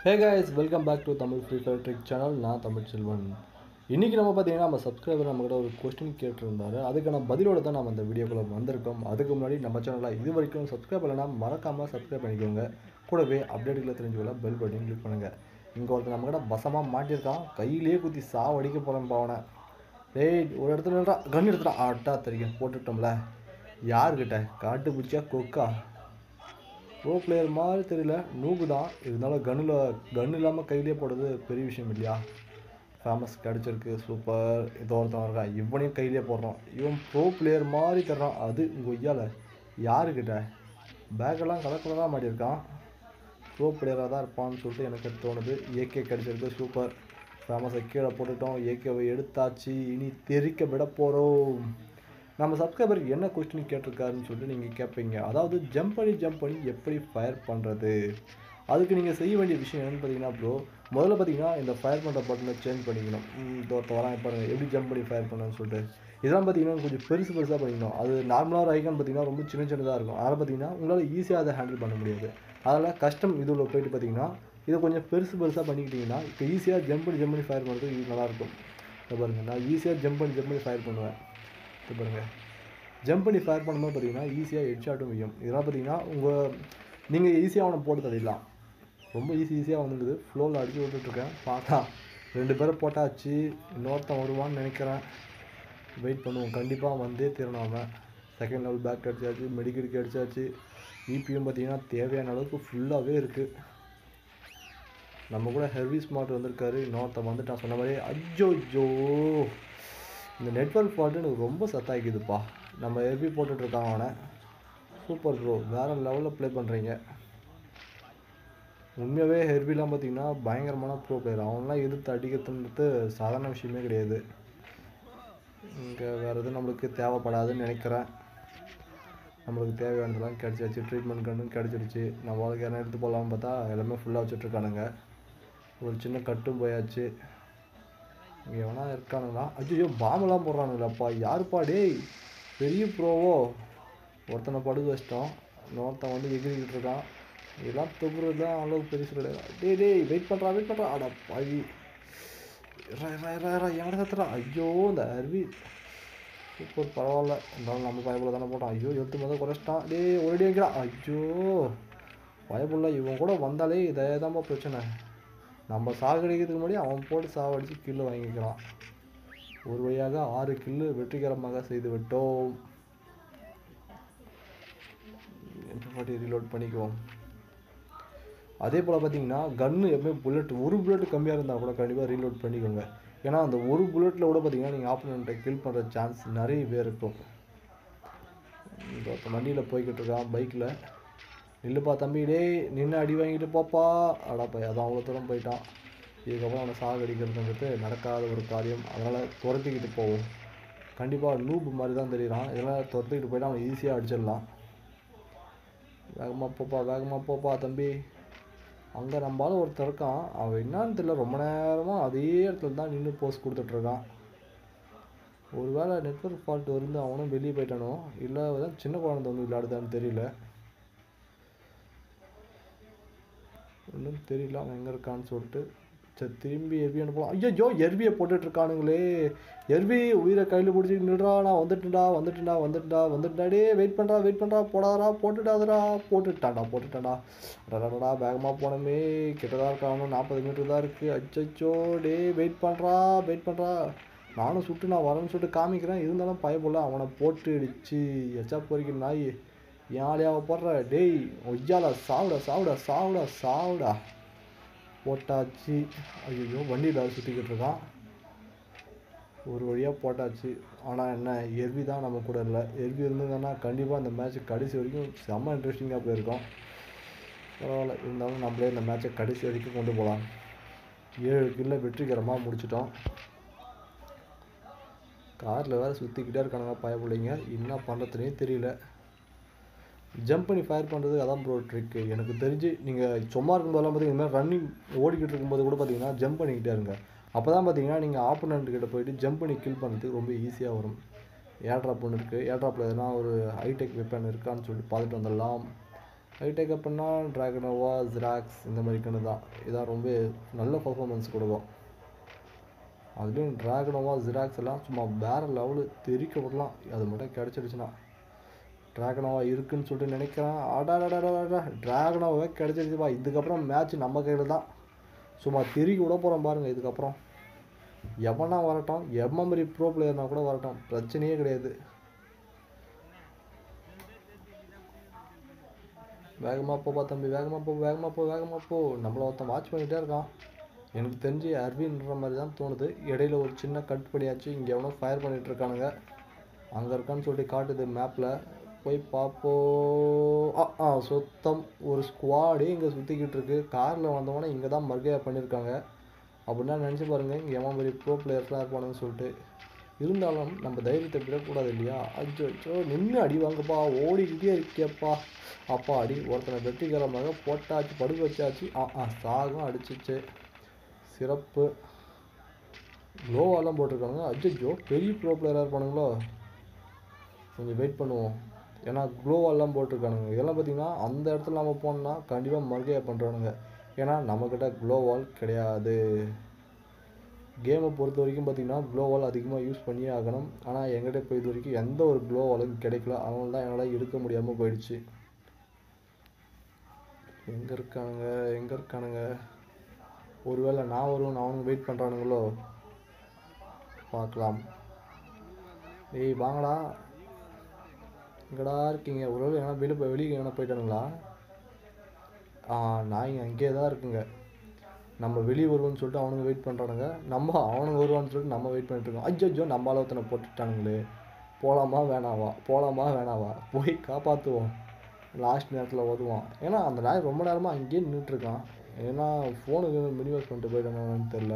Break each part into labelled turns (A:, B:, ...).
A: hey guys welcome back to Tamil free fire trick channel நான் தமிழ் செல்வன் இன்றைக்கி நம்ம பார்த்தீங்கன்னா நம்ம சப்ஸ்கிரைபர் நம்மகிட்ட ஒரு கொஸ்டின் கேட்டிருந்தாரு அதுக்கான பதிலோட தான் நம்ம இந்த வீடியோக்குள்ளே வந்திருக்கோம் அதுக்கு முன்னாடி நம்ம சேனலில் இது வரைக்கும் சப்ஸ்கிரைப் பண்ணலைன்னா மறக்காமல் சப்ஸ்கிரைப் பண்ணிக்கோங்க கூடவே அப்டேட்டுகளை தெரிஞ்சுக்கொள்ள பெல் பட்டன் கிளிக் பண்ணுங்கள் இங்கே ஒருத்தர் நம்மகிட்ட பசமாக மாட்டியிருக்கான் கையிலேயே குத்தி சாவடிக்க போகிறேன் பாவனை டேய் ஒரு இடத்துல நின்றா கன் எடுத்துடா ஆட்டா தெரியும் போட்டுட்டோம்ல யாருக்கிட்ட காட்டு பூச்சியா கொக்கா ப்ரோ பிளேயர் மாதிரி தெரியல நூபு தான் இருந்தாலும் கன்னில் கன் இல்லாமல் கையிலே போடுறது பெரிய விஷயம் இல்லையா ஃபேமஸ் கிடச்சிருக்கு சூப்பர் இதோ ஒருத்தன் இருக்கான் இவனையும் கையிலே போடுறான் இவன் ப்ரோ பிளேயர் மாதிரி தர்றான் அது உங்கள் ஒய்யால யாருக்கிட்ட பேக்கெல்லாம் கலர் கலராக மாட்டியிருக்கான் ப்ரோ பிளேயராக தான் இருப்பான்னு சொல்லிட்டு எனக்கு தோணுது ஏகே கிடச்சிருக்கு சூப்பர் ஃபேமஸை கீழே போட்டுட்டோம் ஏகேவை எடுத்தாச்சு இனி தெரிக்க விட போகிறோம் நம்ம சப்ஸ்கிரைபர் என்ன கொஸ்டின் கேட்டிருக்காருன்னு சொல்லிட்டு நீங்கள் கேட்பீங்க அதாவது ஜம்ப் பண்ணி ஜம்ப் பண்ணி எப்படி ஃபயர் பண்ணுறது அதுக்கு நீங்கள் செய்ய வேண்டிய விஷயம் என்னென்னு பார்த்தீங்கன்னா ப்ரோ முதல்ல பார்த்தீங்கன்னா இந்த ஃபயர் பண்ணுற பட்டனை சேஞ்ச் பண்ணிக்கணும் தோட்ட வரான் பாருங்க எப்படி ஜம்ப் பண்ணி ஃபயர் பண்ணணும்னு சொல்லிட்டு இதெல்லாம் பார்த்தீங்கன்னா கொஞ்சம் பெருசு பெருசாக பண்ணிக்கணும் அது நார்மலாக ஒரு ஐக்கான் பார்த்தீங்கன்னா ரொம்ப சின்ன சின்னதாக இருக்கும் அதனால் பார்த்தீங்கன்னா உங்களால் ஈஸியாக அதை ஹேண்டில் பண்ண முடியாது அதனால் கஷ்டம் இதில் போயிட்டு பார்த்தீங்கன்னா இதை கொஞ்சம் பெருசு பெருசாக பண்ணிக்கிட்டிங்கன்னா இப்போ ஈஸியாக ஜம்ப் பண்ணி ஜம்ப் பண்ணி ஃபயர் பண்ணுறது இது நல்லாயிருக்கும் இதை பாருங்கள் நான் ஈஸியாக ஜம்ப் பண்ணி ஜம்ப் பண்ணி ஃபயர் பண்ணுவேன் இது பாருங்கள் ஜம்ப் பண்ணி ஃபயர் பண்ணும்போது பார்த்தீங்கன்னா ஈஸியாக ஹெட் ஷாட்டும் வையும் இதெல்லாம் பார்த்தீங்கன்னா உங்கள் நீங்கள் ஈஸியாக அவனை போட்டு தள்ளிடலாம் ரொம்ப ஈஸி ஈஸியாக வந்துடுது ஃப்ளோவில் அடிச்சு விட்டுட்ருக்கேன் பார்த்தா ரெண்டு பேரை போட்டாச்சு இன்னொருத்தன் வருவான்னு நினைக்கிறேன் வெயிட் பண்ணுவோம் கண்டிப்பாக வந்தே தீரணும் அவன் செகண்ட் லெவல் பேக் அடிச்சாச்சு மெடிக்கலுக்கு அடிச்சாச்சு இபியும் பார்த்தீங்கன்னா தேவையான அளவுக்கு ஃபுல்லாகவே இருக்குது நம்ம கூட ஹெவி ஸ்மார்ட் வந்திருக்காரு இன்னொருத்தன் வந்துட்டான் சொன்ன மாதிரி அஜ்ஜோ ஜோ இந்த நெட்ஒர்க் ஃபால்ட்டு எனக்கு ரொம்ப சத்தாக்கிதுப்பா நம்ம ஹெவி போட்டுட்ருக்கான் அவனை சூப்பர் ப்ரோ வேறு லெவலில் ப்ளே பண்ணுறீங்க உண்மையாகவே ஹெர்பிலாம் பார்த்தீங்கன்னா பயங்கரமான ப்ரோ பிளேயர் அவன்லாம் எதிர்த்து அடிக்கிறதுன்றது சாதாரண விஷயமே கிடையாது இங்கே வேறு எதுவும் நம்மளுக்கு தேவைப்படாதுன்னு நினைக்கிறேன் நம்மளுக்கு தேவையானதெல்லாம் கிடச்சாச்சு ட்ரீட்மெண்ட் கண்ணும் கிடச்சிருச்சு நம்ம வாழ்க்கை என்ன எடுத்து போகலான்னு பார்த்தா எல்லாமே ஃபுல்லாக வச்சுட்ருக்கானுங்க ஒரு சின்ன கட்டும் போயாச்சு இங்கே எவனா இருக்கானுங்களா ஐயோ பாம்பெல்லாம் போடுறானுங்களாப்பா யாருப்பா டேய் பெரிய ப்ரோவோ ஒருத்தனை படுக்க வச்சிட்டோம் இன்னொருத்தன் வந்து எகிரிக்கிட்டு இருக்கான் இதெல்லாம் தொகுறது தான் அளவுக்கு பெருசு கிடையாது டேய் டேய் வெயிட் பண்ணுறா வெயிட் பண்ணுறா அடா பழி யாரை சத்துறா ஐயோ இந்த அருவி சூப்பர் பரவாயில்ல இருந்தாலும் நம்ம பயப்புல தானே போட்டோம் ஐயோ எடுத்து முதல் குறைச்சிட்டான் டேய் ஒரேடி வைக்கிறான் ஐயோ பயப்புள்ள இவன் கூட வந்தாலே இதே தான்ப்பா பிரச்சனை நம்ம சாகடிக்கிறதுக்கு முன்னாடி அவன் போட்டு சாவடிச்சு கில்லு வாங்கிக்கிறான் ஒரு வழியாக ஆறு கில்லு வெற்றிகரமாக செய்து விட்டோம் என்ற பாட்டி ரீலோட் பண்ணிக்குவோம் அதே போல் பார்த்தீங்கன்னா கன்று எப்பவுமே புல்லட் ஒரு புல்லட் கம்மியாக இருந்தால் கூட கண்டிப்பாக ரீலோட் பண்ணிக்கோங்க ஏன்னா அந்த ஒரு புல்லட்டில் கூட பார்த்தீங்கன்னா நீங்கள் ஆப்போனண்ட்டை கில் பண்ணுற சான்ஸ் நிறைய பேர் இருக்கும் இந்த ஒருத்தன் வண்டியில் போய்கிட்டு இருக்கான் பைக்கில் நில்லுப்பா தம்பி டேய் நின்று அடி வாங்கிட்டு போப்பா அடா போய் அதான் அவ்வளோ தூரம் போயிட்டான் இதுக்கப்புறம் அவனை சாகடிக்கிறதுன்றது நடக்காத ஒரு காரியம் அதனால் துரத்திக்கிட்டு போவோம் கண்டிப்பாக நூப் மாதிரி தான் தெரியுறான் இதெல்லாம் துரத்திக்கிட்டு போயிட்டு அவன் ஈஸியாக அடிச்சிடலாம் வேகமாக போப்பா வேகமாக போப்பா தம்பி அங்கே நம்மளால ஒருத்தர் இருக்கான் அவன் என்னன்னு தெரியல ரொம்ப நேரமாக அதே இடத்துல தான் நின்று போஸ்ட் கொடுத்துட்ருக்கான் ஒருவேளை நெட்ஒர்க் ஃபால்ட் வந்து அவனும் வெளியே போயிட்டானோ இல்லை தான் சின்ன குழந்தை வந்து விளையாடுதான்னு தெரியல ஒன்றும் தெரியல அவன் எங்கே இருக்கான்னு சொல்லிட்டு சரி திரும்பி எர்வி அனுப்பலாம் ஐயோ எர்வியை போட்டுட்ருக்கானுங்களே எர்வி உயிரை கையில் பிடிச்சி நின்றா நான் வந்துட்டுண்டா வந்துட்டுண்டா வந்துட்டுண்டா வந்துட்டுடா டே வெயிட் பண்ணுறா வெயிட் பண்ணுறா போடாதடா போட்டுட்டாதடா போட்டுட்டான்டா போட்டுட்டான்டா டடடா வேகமாக போனமே கிட்டதான் இருக்கானும் நாற்பது மீட்டர் தான் இருக்குது அச்சச்சோ டே வெயிட் பண்ணுறா வெயிட் பண்ணுறா நானும் சுட்டு நான் வரேன்னு சொல்லிட்டு காமிக்கிறேன் இருந்தாலும் பயப்படல அவனை போட்டு அடிச்சு எச்சா பொறிக்கிற நாய் என் ஆளியாவை போடுற டேய் ஒய்யால சாவுடா சாவுடா சாவுடா சாவுடா போட்டாச்சு ஐயோ வண்டியில் சுற்றிக்கிட்டு இருக்கான் ஒரு வழியாக போட்டாச்சு ஆனால் என்ன எர்வி தான் நம்ம கூட இல்லை எர்வி இருந்ததுன்னா கண்டிப்பாக இந்த மேட்ச் கடைசி வரைக்கும் செம்ம இன்ட்ரெஸ்டிங்காக போயிருக்கோம் பரவாயில்ல இருந்தாலும் நம்மளே இந்த மேட்ச்சை கடைசி வரைக்கும் கொண்டு போகலாம் ஏழு கில்ல வெற்றிகரமாக முடிச்சிட்டோம் காரில் வேறு சுற்றிக்கிட்டே இருக்கானுங்க பயப்பிள்ளைங்க என்ன பண்ணுறதுனே தெரியல ஜம்ப் பண்ணி ஃபயர் பண்ணுறது அதான் ப்ரோ ட்ரிக்கு எனக்கு தெரிஞ்சு நீங்கள் சும்மா இருக்கும்போதெல்லாம் பார்த்தீங்கன்னா இந்த மாதிரி ரன்னிங் ஓடிக்கிட்டு இருக்கும்போது கூட பார்த்தீங்கன்னா ஜம்ப் பண்ணிக்கிட்டே இருங்க அப்போ தான் பார்த்தீங்கன்னா நீங்கள் ஆப்போனண்ட் கிட்ட போயிட்டு ஜம்ப் பண்ணி கில் பண்ணுறதுக்கு ரொம்ப ஈஸியாக வரும் ஏர்ட்ராப் ஒன்று இருக்குது ஏர்ட்ராப்பில் எதனா ஒரு ஹைடெக் வெப்பன் இருக்கான்னு சொல்லிட்டு பார்த்துட்டு வந்துடலாம் ஹைடெக் அப்படின்னா ட்ராகனோவா ஜிராக்ஸ் இந்த மாதிரி கன்று தான் இதான் ரொம்ப நல்ல பர்ஃபார்மன்ஸ் கொடுக்கும் அதுலேயும் ட்ராகனோவா ஜிராக்ஸ் எல்லாம் சும்மா வேறு லெவலு தெரிக்க விடலாம் அது மட்டும் கிடச்சிடுச்சுன்னா ட்ராகனோவா இருக்குன்னு சொல்லிட்டு நினைக்கிறேன் அடாடாடாடா ட்ராகனோவாவே கிடச்சிருச்சுப்பா இதுக்கப்புறம் மேட்ச் நம்ம கையில் தான் சும்மா திருக்கி விட போகிறோம் பாருங்கள் இதுக்கப்புறம் எவனா வரட்டும் எம்ம மாதிரி ப்ரோ பிளேயர்னா கூட வரட்டும் பிரச்சனையே கிடையாது வேகமாக போப்பா தம்பி வேகமாக போ வேகமாக போ வேகமாக போ நம்மள ஒருத்தன் வாட்ச் பண்ணிகிட்டே இருக்கான் எனக்கு தெரிஞ்சு அர்வின்ற மாதிரி தான் தோணுது இடையில ஒரு சின்ன கட் பண்ணியாச்சு இங்கே எவனோ ஃபயர் பண்ணிட்டு இருக்கானுங்க அங்கே இருக்கான்னு சொல்லிட்டு காட்டுது மேப்பில் போய் பார்ப்போம் ஆ ஆ சுத்தம் ஒரு ஸ்குவாடே இங்கே சுற்றிக்கிட்டு இருக்கு காரில் வந்தவொடனே இங்கே தான் மர்கையா பண்ணியிருக்காங்க அப்படின்னா நினச்சி பாருங்கள் இங்கே எவன் மாதிரி ப்ரோ பிளேயர்ஸ்லாம் இருப்பானுன்னு சொல்லிட்டு இருந்தாலும் நம்ம தைரியத்தை விடக்கூடாது இல்லையா அச்சோ அச்சோ நின்று அடி வாங்கப்பா ஓடிக்கிட்டே இருக்கேப்பா அப்பா அடி ஒருத்தனை வெற்றிகரமாக போட்டாச்சு படுக்க வச்சாச்சு ஆ ஆ சாகம் அடிச்சிச்சு சிறப்பு க்ளோவெல்லாம் போட்டிருக்காங்க அஜ்ஜோ பெரிய ப்ரோ பிளேயராக இருப்பானுங்களோ கொஞ்சம் வெயிட் பண்ணுவோம் ஏன்னா க்ளோவெல்லாம் போட்டிருக்கானுங்க இதெல்லாம் பார்த்தீங்கன்னா அந்த இடத்துல நம்ம போனோம்னா கண்டிப்பாக மறுகையாக பண்ணுறானுங்க ஏன்னா நம்மக்கிட்ட க்ளோவால் கிடையாது கேமை பொறுத்த வரைக்கும் பார்த்தீங்கன்னா க்ளோவால் அதிகமாக யூஸ் பண்ணியே ஆகணும் ஆனால் எங்கிட்ட இப்போ இது வரைக்கும் எந்த ஒரு க்ளோவாலும் கிடைக்கல அதனால தான் என்னால் எடுக்க முடியாமல் போயிடுச்சு எங்கே இருக்கானுங்க எங்கே இருக்கானுங்க ஒருவேளை நான் வருவேன் அவனுங்க வெயிட் பண்ணுறானுங்களோ பார்க்கலாம் டேய் வாங்கடா எங்கடா இருக்கீங்க ஒருவேளை எங்கன்னா வெளியே போய் வெளியே எங்கன்னா போயிட்டானுங்களா ஆ நாய்ங்க அங்கேயே தான் இருக்குங்க நம்ம வெளியே வருவோம்னு சொல்லிட்டு அவனுங்க வெயிட் பண்ணுறானுங்க நம்ம அவனுங்க வருவான்னு சொல்லிட்டு நம்ம வெயிட் பண்ணிட்டு இருக்கோம் அஜ்ஜோ நம்ம அளவுத்தனை போட்டுட்டானுங்களே போகலாமா வேணாவா போகலாமா வேணாவா போய் காப்பாற்றுவோம் லாஸ்ட் நேரத்தில் உதவான் ஏன்னா அந்த நாய் ரொம்ப நேரமாக அங்கேயே நின்றுட்டுருக்கான் ஏன்னா ஃபோனுக்கு மினிமைஸ் பண்ணிட்டு போயிட்டானு தெரில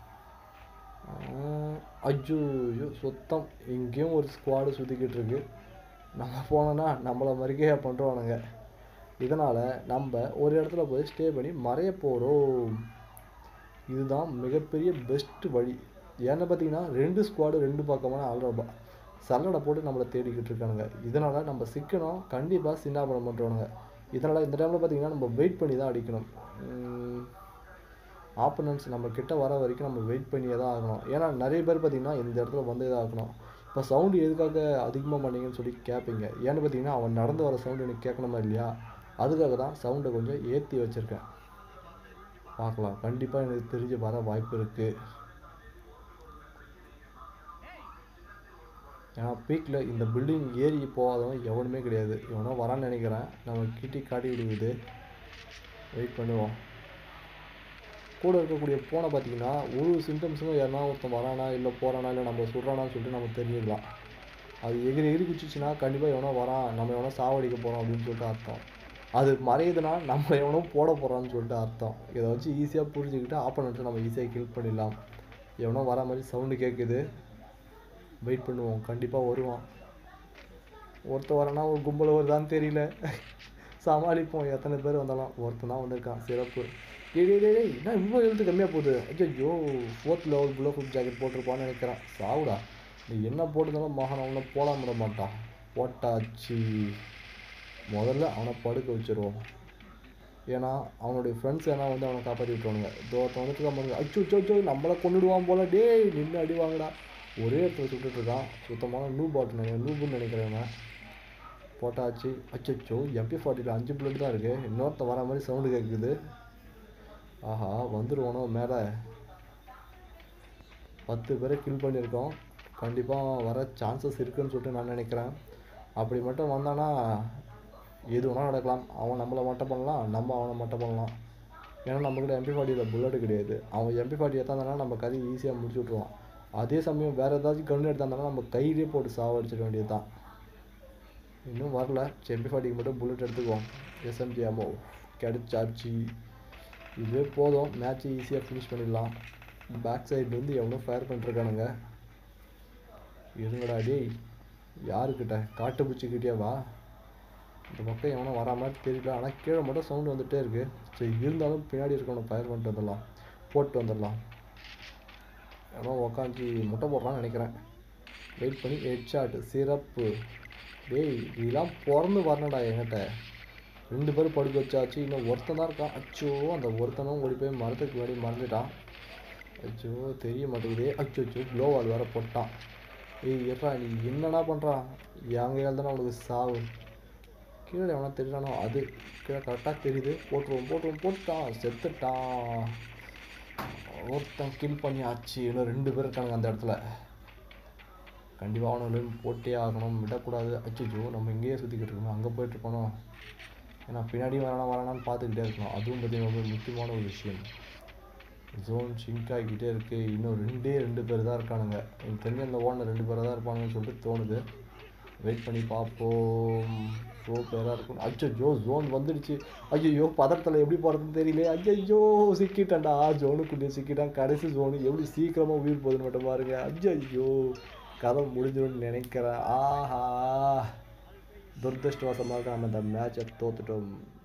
A: அஜ்ஜோ ஐயோ சுத்தம் இங்கேயும் ஒரு ஸ்குவாடு சுற்றிக்கிட்டு இருக்கு நம்ம போனோன்னா நம்மளை மறுக்கையாக பண்ணுறோனுங்க இதனால் நம்ம ஒரு இடத்துல போய் ஸ்டே பண்ணி மறைய போகிறோம் இதுதான் மிகப்பெரிய பெஸ்ட் வழி ஏன்னு பார்த்தீங்கன்னா ரெண்டு ஸ்குவாடு ரெண்டு பக்கமான ஆல்ரபா சல்லடை போட்டு நம்மளை தேடிக்கிட்டு இருக்கானுங்க இதனால் நம்ம சிக்கணும் கண்டிப்பாக சின்னாபனம் பண்ணுறோனுங்க இதனால் இந்த டைமில் பார்த்தீங்கன்னா நம்ம வெயிட் பண்ணி தான் அடிக்கணும் ஆப்பனன்ஸ் நம்ம கிட்ட வர வரைக்கும் நம்ம வெயிட் பண்ணியே தான் ஆகணும் ஏன்னா நிறைய பேர் பார்த்தீங்கன்னா இந்த இடத்துல வந்தே தான் ஆகணும் இப்போ சவுண்டு எதுக்காக அதிகமாக பண்ணீங்கன்னு சொல்லி கேட்பீங்க ஏன்னு பார்த்தீங்கன்னா அவன் நடந்து வர சவுண்டு எனக்கு கேட்கணுமா இல்லையா அதுக்காக தான் சவுண்டை கொஞ்சம் ஏற்றி வச்சுருக்கேன் பார்க்கலாம் கண்டிப்பாக எனக்கு தெரிஞ்சு வர வாய்ப்பு இருக்குது ஏன்னா பீக்கில் இந்த பில்டிங் ஏறி போகாதவன் எவனுமே கிடையாது எவனோ வரான்னு நினைக்கிறேன் நம்ம கிட்டி காட்டி விடுவது வெயிட் பண்ணுவோம் கூட இருக்கக்கூடிய ஃபோனை பார்த்தீங்கன்னா ஒரு சிம்டம்ஸும் யாருனா ஒருத்தன் வரானா இல்லை போகிறானா இல்லை நம்ம சுடுறானான்னு சொல்லிட்டு நம்ம தெரிஞ்சுக்கலாம் அது எகிரி எகிரி குச்சிச்சுன்னா கண்டிப்பாக எவனோ வரான் நம்ம எவனோ சாவடிக்க போகிறோம் அப்படின்னு சொல்லிட்டு அர்த்தம் அது மறையுதுன்னா நம்ம எவனோ போட போகிறான்னு சொல்லிட்டு அர்த்தம் இதை வச்சு ஈஸியாக புரிஞ்சுக்கிட்டு ஆப்போனண்ட்டை நம்ம ஈஸியாக கில் பண்ணிடலாம் எவனோ வர மாதிரி சவுண்டு கேட்குது வெயிட் பண்ணுவோம் கண்டிப்பாக வருவான் ஒருத்தன் வரனா ஒரு கும்பல் வருதான்னு தெரியல சமாளிப்போம் எத்தனை பேர் வந்தாலும் ஒருத்தன் தான் வந்திருக்கான் சிறப்பு டேய் டேய் டேய் டேய், என்ன இவ்வளோ எழுத்து கம்மியாக போகுது ஐயோ ஃபோர்த் லெவல் புல்லோ ஃபுட் ஜாக்கெட் போட்டிருப்பான்னு நினைக்கிறேன் சாவுடா நீ என்ன போட்டிருந்தாலும் மகன் அவனை போடாம விட மாட்டான் போட்டாச்சு முதல்ல அவனை படுக்க வச்சிருவோம் ஏன்னா அவனுடைய ஃப்ரெண்ட்ஸ் ஏன்னா வந்து அவனை காப்பாற்றி விட்டுருவானுங்க இதோ ஒருத்தன் வந்துட்டு பாருங்க அச்சோ அச்சோ அச்சோ நம்மளை கொண்டுடுவான் போல டேய் நின்று அடி வாங்கடா ஒரே இடத்துல சுட்டுட்டு இருக்கான் சுத்தமான நூ பாட்டு நூபுன்னு நினைக்கிறேன் போட்டாச்சு அச்சோ எம்பி ஃபார்ட்டியில் அஞ்சு புல்லட் தான் இருக்குது இன்னொருத்த வர மாதிரி சவுண்டு கேட்குது ஆஹா வந்துடுவானோ மேலே பத்து பேரை கில் பண்ணியிருக்கோம் கண்டிப்பாக வர சான்சஸ் இருக்குன்னு சொல்லிட்டு நான் நினைக்கிறேன் அப்படி மட்டும் வந்தானா எது வேணால் நடக்கலாம் அவன் நம்மளை மட்டும் பண்ணலாம் நம்ம அவனை மட்டும் பண்ணலாம் ஏன்னா நம்மக்கிட்ட எம்பி ஃபார்ட்டியில் புல்லட்டு கிடையாது அவன் எம்பி ஃபார்ட்டி எடுத்தாந்தானா நம்ம கதை ஈஸியாக முடிச்சு விட்ருவான் அதே சமயம் வேறு ஏதாச்சும் கன்று எடுத்தாந்தானா நம்ம கையிலே போட்டு சாவடிச்சிட வேண்டியது தான் இன்னும் வரல எம்பி ஃபார்ட்டிக்கு மட்டும் புல்லட் எடுத்துக்குவோம் எஸ்எம்ஜி அமோ கிடைச்சாச்சு இதுவே போதும் மேட்ச்சை ஈஸியாக ஃபினிஷ் பண்ணிடலாம் பேக் சைட்லேருந்து எவ்வளோ ஃபயர் பண்ணிட்டுருக்கானுங்க இருங்கடா டேய் யாருக்கிட்ட காட்டுப்பூச்சிக்கிட்டே வா இந்த பக்கம் எவனோ வரா மாதிரி தெரியல ஆனால் கீழே மட்டும் சவுண்டு வந்துகிட்டே இருக்கு சரி இருந்தாலும் பின்னாடி இருக்கவனை ஃபயர் பண்ணிட்டு வந்துடலாம் போட்டு வந்துடலாம் எவனோ உக்காஞ்சி முட்டை போடுறான்னு நினைக்கிறேன் வெயிட் பண்ணி ஹெட் ஷாட் சிறப்பு டேய் இதெல்லாம் பிறந்து வரணும்டா என்கிட்ட ரெண்டு பேரும் படுக்க வச்சாச்சு இன்னும் ஒருத்தன் தான் இருக்கான் அச்சோ அந்த ஒருத்தனும் ஓடி போய் மரத்துக்கு முன்னாடி மறந்துட்டான் அச்சோ தெரிய மாட்டேங்குதே அச்சோ அச்சோ க்ளோவால் வேற போட்டான் ஏய் ஏற்றா நீ என்னடா பண்ணுறான் என் கையால் தானே அவனுக்கு சாவு கீழே எவனா தெரிஞ்சானோ அது கீழே கரெக்டாக தெரியுது போட்டுருவோம் போட்டுருவோம் போட்டுட்டான் செத்துட்டான் ஒருத்தன் கில் பண்ணியாச்சு இன்னும் ரெண்டு பேர் இருக்கானுங்க அந்த இடத்துல கண்டிப்பாக அவனும் போட்டே ஆகணும் விடக்கூடாது அச்சோ நம்ம இங்கேயே சுற்றிக்கிட்டு இருக்கணும் அங்கே போயிட்டு இருக்கணும் ஏன்னா பின்னாடி வரானா வரானான்னு பார்த்துக்கிட்டே இருக்கணும் அதுவும் பார்த்தீங்கன்னா ரொம்ப முக்கியமான ஒரு விஷயம் ஜோன் சிங்க் ஆகிக்கிட்டே இருக்குது இன்னும் ரெண்டே ரெண்டு பேர் தான் இருக்கானுங்க எனக்கு தெரிஞ்ச அந்த ஓனர் ரெண்டு பேராக தான் இருப்பானுங்கன்னு சொல்லிட்டு தோணுது வெயிட் பண்ணி பார்ப்போம் ஷோ பேராக இருக்கும் அச்சோ ஜோன் வந்துடுச்சு ஐயோ பதட்டத்தில் எப்படி போகிறதுன்னு தெரியல ஐயோ சிக்கிட்டேன்டா ஜோனுக்குள்ளே சிக்கிட்டான் கடைசி ஜோனு எப்படி சீக்கிரமாக உயிர் போகுதுன்னு மட்டும் பாருங்க ஐயோ கதை முடிஞ்சிடும்னு நினைக்கிறேன் ஆஹா துரதிருஷ்டவசமாக நம்ம இந்த மேட்சை தோத்துட்டோம்